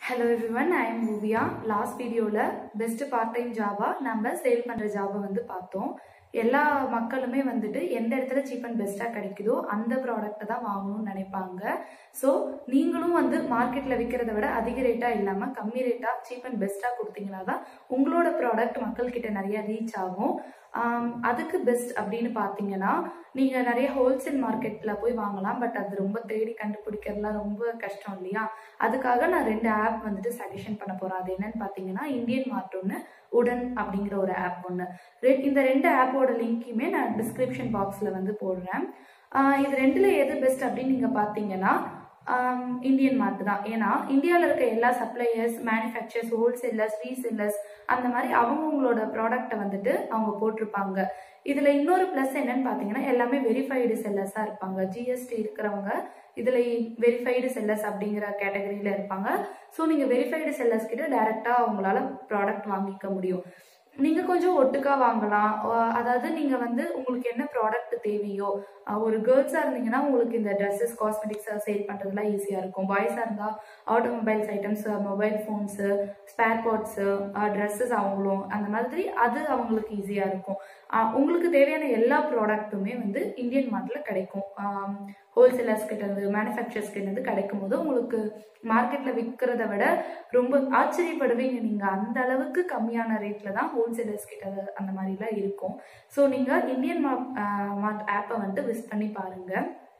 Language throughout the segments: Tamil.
ஹலோ எவ்ரிவன் ஐ எம் மூவியா லாஸ்ட் வீடியோவில் பெஸ்ட் பார்ட் டைம் ஜாபா நம்ம சேல் பண்ணுற ஜாபை வந்து பார்த்தோம் எல்லா மக்களுமே வந்துட்டு எந்த இடத்துல சீப் அண்ட் பெஸ்ட்டாக கிடைக்குதோ அந்த ப்ராடக்ட்டை தான் வாங்கணும்னு நினைப்பாங்க ஸோ நீங்களும் வந்து மார்க்கெட்டில் விற்கிறத விட அதிக ரேட்டாக இல்லாமல் கம்மி ரேட்டாக சீப் அண்ட் பெஸ்ட்டாக கொடுத்தீங்கன்னா தான் உங்களோட ப்ராடக்ட் மக்கள்கிட்ட நிறைய ரீச் ஆகும் ஆம், அதுக்கு பெஸ்ட் அப்படின்னு பார்த்தீங்கன்னா நீங்கள் நிறைய ஹோல்சேல் மார்க்கெட்டில் போய் வாங்கலாம் பட் அது ரொம்ப தேடி கண்டுபிடிக்கிறதுலாம் ரொம்ப கஷ்டம் இல்லையா அதுக்காக நான் ரெண்டு ஆப் வந்துட்டு சஜஷன் பண்ண போகிறேன் அது என்னன்னு பார்த்தீங்கன்னா இந்தியன் மார்ட் ஒன்று உடன் அப்படிங்கிற ஒரு ஆப் ஒன்று ரெ- இந்த ரெண்டு ஆப்போட லிங்க்குமே நான் டிஸ்கிரிப்ஷன் பாக்ஸில் வந்து போடுறேன் ஆஹ் இது ரெண்டுல எது பெஸ்ட் அப்படின்னு நீங்கள் பார்த்தீங்கன்னா ஆம், இந்தியன் மார்ட் தான் ஏன்னா இந்தியாவில் இருக்க எல்லா சப்ளையர்ஸ் மேனுஃபேக்சர்ஸ் ஹோல்சேலர்ஸ் ரீசேலர்ஸ் அந்த மாதிரி அவங்கவுங்களோட ப்ராடக்ட்டை வந்துட்டு அவங்க போட்டிருப்பாங்க இதில் இன்னொரு ப்ளஸ் என்னன்னு பார்த்தீங்கன்னா எல்லாமே வெரிஃபைடு செல்லர்ஸாக இருப்பாங்க ஜிஎஸ்டி இருக்கிறவங்க இதில் வெரிஃபைடு செல்லர்ஸ் அப்படிங்கிற கேட்டகரியில் இருப்பாங்க ஸோ நீங்கள் வெரிஃபைடு செல்லர்ஸ் கிட்ட டைரெக்டாக அவங்களால ப்ராடக்ட் வாங்கிக்க முடியும் நீங்கள் கொஞ்சம் ஒட்டுக்கா வாங்கலாம் அஹ் அதாவது நீங்கள் வந்து உங்களுக்கு என்ன ப்ராடக்ட் தேவையோ அஹ் ஒரு கேர்ள்ஸாக இருந்தீங்கன்னா உங்களுக்கு இந்த ட்ரெஸ்ஸஸ் காஸ்மெட்டிக்ஸ் சேல் பண்ணுறதுலாம் ஈஸியாக இருக்கும் பாய்ஸாக இருந்தால் automobiles items mobile phones spare parts dresses அவங்களும் அந்த மாதிரி அது அவங்களுக்கு ஈஸியாக இருக்கும் அஹ் உங்களுக்கு தேவையான எல்லா ப்ராடக்ட்டுமே வந்து இந்தியன் மார்ட்டில் கிடைக்கும் ஹோல்சேலர்ஸ் கிட்ட இருந்து மேனுஃபேக்சர்ஸ் கிட்ட இருந்து கிடைக்கும் போது உங்களுக்கு மார்க்கெட்ல விற்கிறத விட ரொம்ப ஆச்சரியப்படுவீங்க நீங்க அந்த அளவுக்கு கம்மியான ரேட்ல தான் ஹோல்சேலர்ஸ் கிட்ட அந்த மாதிரிலாம் இருக்கும் ஸோ நீங்க இந்தியன் மார்ட் ஆப்பை வந்து விஸ் பண்ணி பாருங்க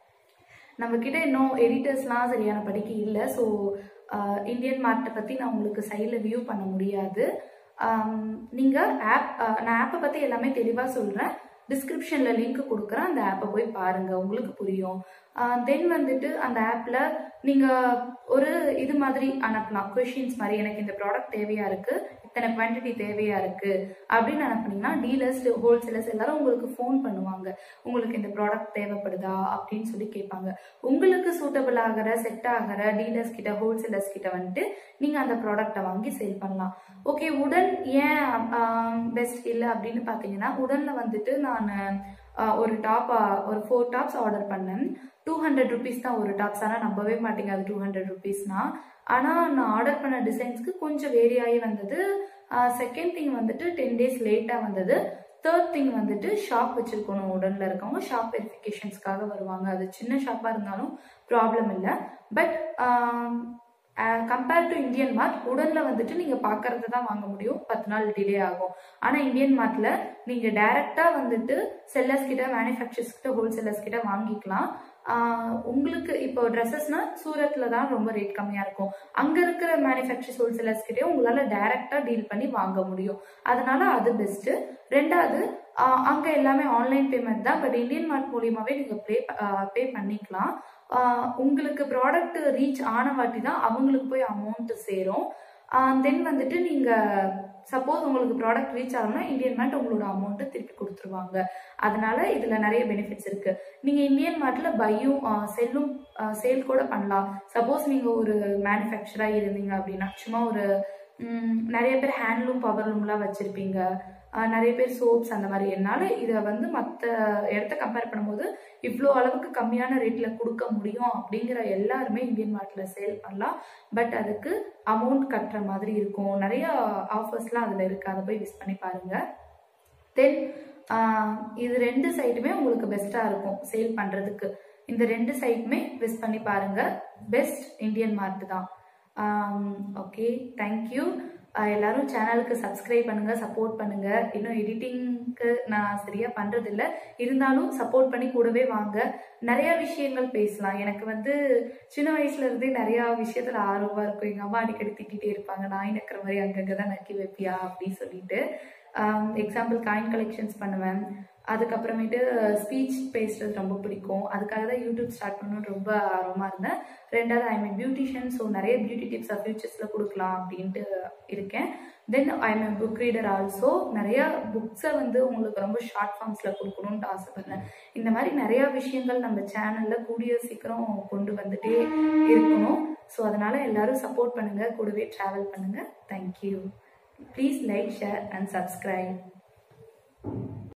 நம்ம கிட்ட இன்னும் எடிட்டர்ஸ்லாம் சரியான படிக்க இல்லை ஸோ இந்தியன் மார்ட்டை பற்றி நான் உங்களுக்கு சைடில் வியூ பண்ண முடியாது நீங்கள் ஆப் நான் ஆப்பை பற்றி எல்லாமே தெளிவாக சொல்கிறேன் டிஸ்கிரிப்ஷனில் லிங்க் கொடுக்குறேன் அந்த ஆப்பை போய் பாருங்கள் உங்களுக்கு புரியும் தென் வந்துட்டு அந்த ஆப்பில் நீங்கள் ஒரு இது மாதிரி அனுப்பலாம் கொஷின்ஸ் மாதிரி எனக்கு இந்த ப்ராடக்ட் தேவையாக இருக்குது இத்தனை குவான்டிட்டி தேவையாக இருக்குது அப்படின்னு அனுப்புனீங்கன்னா டீலர்ஸ் ஹோல்சேலர்ஸ் எல்லாரும் உங்களுக்கு ஃபோன் பண்ணுவாங்க உங்களுக்கு இந்த ப்ராடக்ட் தேவைப்படுதா அப்படின்னு சொல்லி கேட்பாங்க உங்களுக்கு சூட்டபிள் ஆகிற செட் ஆகிற டீலர்ஸ் கிட்ட ஹோல்சேலர்ஸ் கிட்ட வந்துட்டு நீங்கள் அந்த ப்ராடக்டை வாங்கி சேல் பண்ணலாம் ஓகே உடன் ஏன் பெஸ்ட் இல்லை அப்படின்னு பார்த்தீங்கன்னா உடனில் வந்துட்டு நான் ஒரு டாப் ஒரு ஃபோர் டாப்ஸ் ஆர்டர் பண்ணேன் டூ ஹண்ட்ரட் ருபீஸ் தான் ஒரு டாப்ஸ் ஆனால் நம்பவே மாட்டேங்க அது டூ ஹண்ட்ரட் ருபீஸ்னா ஆனால் நான் ஆர்டர் பண்ண டிசைன்ஸ்க்கு கொஞ்சம் வேரி ஆகி வந்தது செகண்ட் திங் வந்துட்டு டென் டேஸ் லேட்டாக வந்தது தேர்ட் திங் வந்துட்டு ஷாப் வச்சிருக்கணும் உடனில் இருக்கவங்க ஷாப் வெரிஃபிகேஷன்ஸ்க்காக வருவாங்க அது சின்ன ஷாப்பாக இருந்தாலும் ப்ராப்ளம் இல்லை but compare to Indian Mart உடனில் வந்துட்டு நீங்கள் பார்க்கறது தான் வாங்க முடியும் பத்து நாள் டிலே ஆகும் ஆனால் இந்தியன் மார்ட்டில் நீங்கள் டைரெக்டாக வந்துட்டு செல்லர்ஸ் கிட்ட மேனுஃபேக்சர்ஸ் கிட்ட ஹோல்சேலர்ஸ் கிட்ட வாங்கிக்கலாம் ஆஹ் உங்களுக்கு இப்போ ட்ரெஸ்ஸஸ்னா சூரத்தில் தான் ரொம்ப ரேட் கம்மியாக இருக்கும் அங்கே இருக்கிற மேனுஃபேக்சர்ஸ் ஹோல்சேலர்ஸ் கிட்டே உங்களால் டைரெக்டாக டீல் பண்ணி வாங்க முடியும் அதனால அது பெஸ்ட்டு ரெண்டாவது அங்கே எல்லாமே ஆன்லைன் பேமெண்ட் தான் பட் இந்தியன் மார்ட் மூலியமாகவே நீங்கள் ப்ளே பே பண்ணிக்கலாம் ஆஹ் உங்களுக்கு ப்ராடக்ட் ரீச் ஆன வாட்டி தான் அவங்களுக்கு போய் அமௌண்ட் சேரும் தென் வந்துட்டு நீங்கள் சப்போஸ் உங்களுக்கு ப்ராடக்ட் ரீச் ஆகணும்னா இந்தியன் மார்ட் உங்களோட அமௌண்ட்டை திருப்பி கொடுத்துருவாங்க அதனால இதில் நிறைய பெனிஃபிட்ஸ் இருக்கு நீங்கள் இந்தியன் மார்ட்டில் பையும் செல்லும் சேல் கூட பண்ணலாம் சப்போஸ் நீங்கள் ஒரு மேனுஃபேக்சராக இருந்தீங்க அப்படின்னா சும்மா ஒரு ம், நிறைய பேர் ஹேண்ட்லூம் பவர்லூம்லாம் வச்சுருப்பீங்க நிறைய பேர் சோப்ஸ் அந்த மாதிரி என்னால் இதை வந்து மற்ற இடத்த கம்பேர் பண்ணும்போது இவ்வளோ அளவுக்கு கம்மியான ரேட்டில் கொடுக்க முடியும் அப்படிங்கிற எல்லாருமே இந்தியன் மார்ட்டில் சேல் பண்ணலாம் பட் அதுக்கு அமௌண்ட் கட்டுற மாதிரி இருக்கும் நிறைய ஆஃபர்ஸ்லாம் அதில் இருக்குது அதை போய் விஸ் பண்ணி பாருங்கள் தென் இது ரெண்டு சைட்டுமே உங்களுக்கு பெஸ்ட்டாக இருக்கும் சேல் பண்ணுறதுக்கு இந்த ரெண்டு சைட்டுமே விஸ் பண்ணி பாருங்கள் பெஸ்ட் இந்தியன் மார்ட் தான் ஓகே தேங்க்யூ எல்லாரும் சேனலுக்கு சப்ஸ்கிரைப் பண்ணுங்க சப்போர்ட் பண்ணுங்க இன்னும் எடிட்டிங்க்கு நான் சரியா பண்றது இல்ல இருந்தாலும் சப்போர்ட் பண்ணி கூடவே வாங்க நிறைய விஷயங்கள் பேசலாம் எனக்கு வந்து சின்ன வயசுல இருந்தே நிறைய விஷயத்துல ஆர்வமா இருக்கும் எங்க அம்மா அடிக்கடி திட்டிகிட்டே இருப்பாங்க நாய் நக்கிற மாதிரி அங்கங்க தான் நக்கி வைப்பியா அப்படின்னு சொல்லிட்டு எக்ஸாம்பிள் காயின் கலெக்ஷன்ஸ் பண்ணுவேன் அதுக்கப்புறமேட்டு ஸ்பீச் பேசுறது ரொம்ப பிடிக்கும் அதுக்காக தான் யூடியூப் ஸ்டார்ட் பண்ணணும்னு ரொம்ப ஆர்வமாக இருந்தேன் ரெண்டாவது ஐ மீன் பியூட்டிஷியன் ஸோ நிறைய பியூட்டி டிப்ஸ் ஃபியூச்சர்ஸில் கொடுக்கலாம் அப்படின்ட்டு இருக்கேன் then I am book reader also நிறைய புக்ஸை வந்து உங்களுக்கு ரொம்ப ஷார்ட் ஃபார்ம்ஸில் கொடுக்கணுன்ட்டு ஆசைப்படுறேன் இந்த மாதிரி நிறையா விஷயங்கள் நம்ம சேனலில் கூடிய சீக்கிரம் கொண்டு வந்துட்டே இருக்கணும் ஸோ அதனால் எல்லாரும் சப்போர்ட் பண்ணுங்கள் கூடவே ட்ராவல் பண்ணுங்கள் thank you please like share and subscribe